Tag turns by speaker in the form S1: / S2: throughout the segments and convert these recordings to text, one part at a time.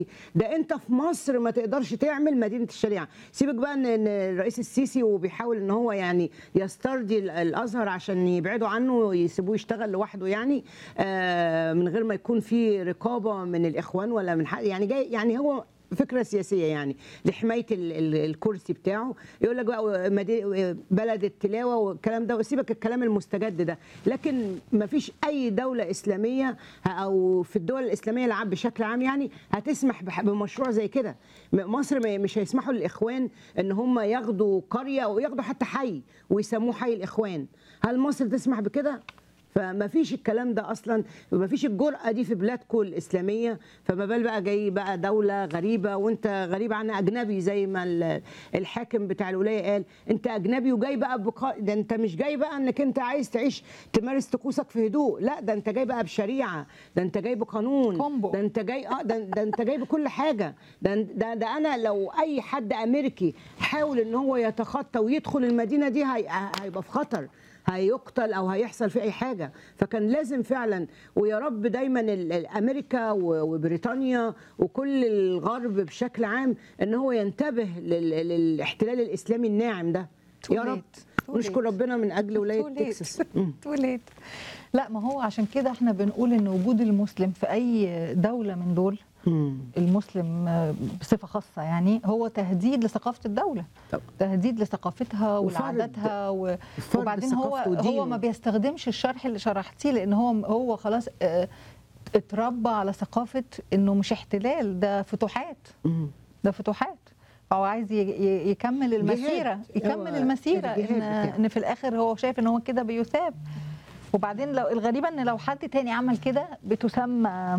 S1: ده انت في مصر ما تقدرش تعمل مدينه الشريعه سيبك بقى ان إن الرئيس السيسي وبيحاول ان هو يعني يسترضي ال- الازهر عشان يبعدوا عنه ويسيبوه يشتغل لوحده يعني آه، من غير ما يكون في رقابه من الاخوان ولا من حق يعني جاي يعني هو فكره سياسيه يعني لحمايه ال- ال- الكرسي بتاعه يقول لك بقى مدي- بلد التلاوه والكلام ده وسيبك الكلام المستجد ده لكن ما فيش اي دوله اسلاميه ه- او في الدول الاسلاميه العام بشكل عام يعني هتسمح بح- بمشروع زي كده م- مصر ما- مش هيسمحوا للاخوان ان هم ياخدوا قريه او ياخدوا حتى حي ويسموه حي الاخوان هل مصر تسمح بكده فما فيش الكلام ده اصلا ما فيش الجرأه دي في بلادكم الاسلاميه فما بال بقى جاي بقى دوله غريبه وانت غريب عنها اجنبي زي ما ال- الحاكم بتاع الولايه قال انت اجنبي وجاي بقى بقا... ده انت مش جاي بقى انك انت عايز تعيش تمارس طقوسك في هدوء لا ده انت جاي بقى بشريعه ده انت جاي بقانون
S2: كومبو.
S1: ده انت جاي اه ده, ده انت جاي بكل حاجه ده, ده ده انا لو اي حد امريكي حاول ان هو يتخطى ويدخل المدينه دي هي- هيبقى في خطر هيقتل او هيحصل فيه اي حاجه فكان لازم فعلا ويا رب دايما ال- ال- امريكا و- وبريطانيا وكل الغرب بشكل عام ان هو ينتبه لل- للاحتلال الاسلامي الناعم ده
S2: Too
S1: يا رب
S2: late. Too
S1: نشكر
S2: late.
S1: ربنا من اجل ولايه
S2: Too late.
S1: تكساس مم.
S2: Too late. لا ما هو عشان كده احنا بنقول ان وجود المسلم في اي دولة من دول
S1: مم.
S2: المسلم آه، بصفة خاصة يعني هو تهديد لثقافة الدولة
S1: طب.
S2: تهديد لثقافتها
S1: وفرض-
S2: ولعاداتها و...
S1: فرض
S2: وبعدين هو
S1: ثقافته
S2: هو
S1: ودينه.
S2: ما بيستخدمش الشرح اللي شرحتيه لان هو هو خلاص آه، اتربى على ثقافة انه مش احتلال ده فتوحات
S1: مم.
S2: ده فتوحات فهو عايز ي- ي- يكمل المسيرة يكمل
S1: هو
S2: المسيرة
S1: الجهاد
S2: إن,
S1: بتاعه.
S2: إن في الآخر هو شايف إن هو كده بيثاب وبعدين لو الغريبة إن لو حد تاني عمل كده بتسمى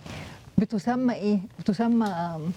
S2: بتسمى إيه؟ بتسمى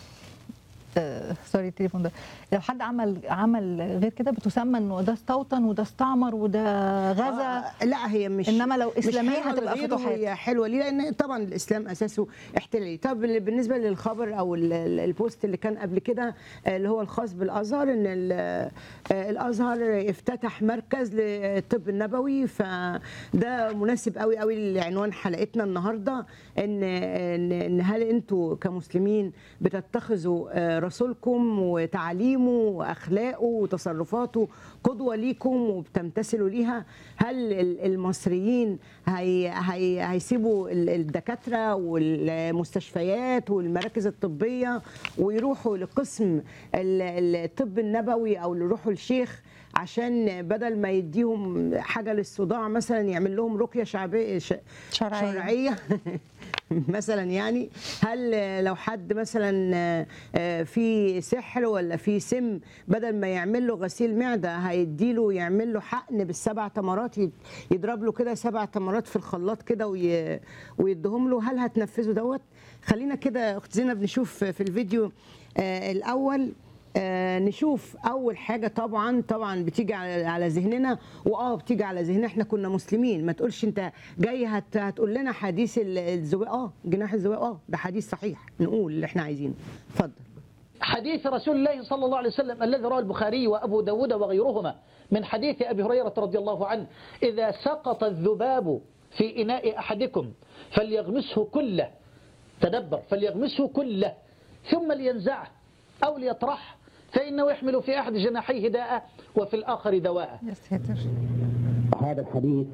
S2: آه، سوري التليفون ده لو حد عمل عمل غير كده بتسمى انه ده استوطن وده استعمر وده غزا
S1: آه، لا هي مش
S2: إنما لو
S1: مش
S2: إسلامية
S1: حلوة
S2: هتبقى
S1: لغيره،
S2: فتوحات.
S1: هي حلوه ليه لان طبعا الاسلام اساسه احتلالي طب بالنسبه للخبر او ال- ال- البوست اللي كان قبل كده آه، اللي هو الخاص بالازهر ان ال- آه، الازهر افتتح مركز للطب النبوي فده مناسب قوي قوي لعنوان حلقتنا النهارده ان ان إن هل انتوا كمسلمين بتتخذوا آه، رسولكم وتعاليمه واخلاقه وتصرفاته قدوه ليكم وبتمتثلوا ليها هل ال- المصريين هي هي هيسيبوا ال- الدكاتره والمستشفيات والمراكز الطبيه ويروحوا لقسم ال- الطب النبوي او يروحوا الشيخ عشان بدل ما يديهم حاجه للصداع مثلا يعمل لهم رقيه شعبيه ش-
S2: شرعية.
S1: شرعيه مثلا يعني هل لو حد مثلا آه، في سحر ولا في سم بدل ما يعمل له غسيل معده هيديله يعمل له حقن بالسبع تمرات يد- يضرب له كده سبع تمرات في الخلاط كده وي- ويديهم له هل هتنفذوا دوت خلينا كده اخت زينب نشوف في الفيديو آه، الاول آه، نشوف اول حاجه طبعا طبعا بتيجي على على ذهننا واه بتيجي على ذهننا احنا كنا مسلمين ما تقولش انت جاي هت هتقول لنا حديث ال- الزواج اه جناح الزواج اه ده حديث صحيح نقول اللي احنا عايزينه اتفضل
S3: حديث رسول الله صلى الله عليه وسلم الذي رواه البخاري وأبو داود وغيرهما من حديث أبي هريرة رضي الله عنه إذا سقط الذباب في إناء أحدكم فليغمسه كله تدبر فليغمسه كله ثم لينزعه أو ليطرحه فإنه يحمل في أحد جناحيه داء وفي الآخر دواء
S2: يا ساتر
S4: هذا الحديث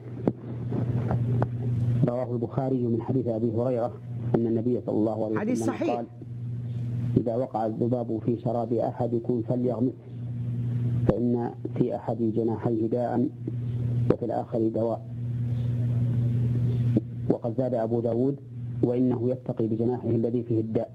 S4: رواه البخاري من حديث ابي هريره ان النبي صلى الله عليه
S1: حديث
S4: وسلم
S1: صحيح.
S4: قال اذا وقع الذباب في شراب احدكم فليغمسه فان في احد جناحيه داء وفي الاخر دواء وقد زاد ابو داود وانه يتقي بجناحه الذي فيه الداء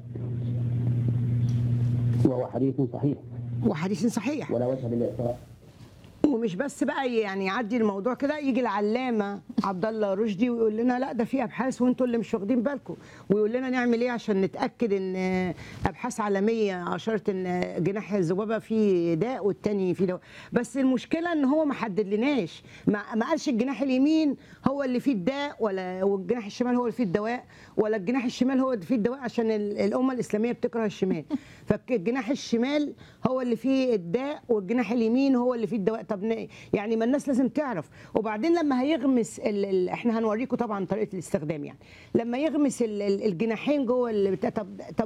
S4: وهو حديث صحيح
S1: وحديث صحيح
S4: ولا وجه للاعتراض
S1: ومش بس بقى يعني يعدي الموضوع كده يجي العلامه عبد الله رشدي ويقول لنا لا ده في ابحاث وانتوا اللي مش واخدين بالكم ويقول لنا نعمل ايه عشان نتاكد ان ابحاث عالميه اشارت ان جناح الذبابه فيه داء والتاني فيه دواء بس المشكله ان هو ما حدد لناش ما ما قالش الجناح اليمين هو اللي فيه الداء ولا والجناح الشمال هو اللي فيه الدواء ولا الجناح الشمال هو اللي فيه الدواء عشان ال- الامه الاسلاميه بتكره الشمال فالجناح الشمال هو اللي فيه الداء والجناح اليمين هو اللي فيه الدواء طب ن- يعني ما الناس لازم تعرف وبعدين لما هيغمس ال... ال... احنا هنوريكم طبعا طريقه الاستخدام يعني لما يغمس ال... ال- الجناحين جوه ال... بتاع- طب طب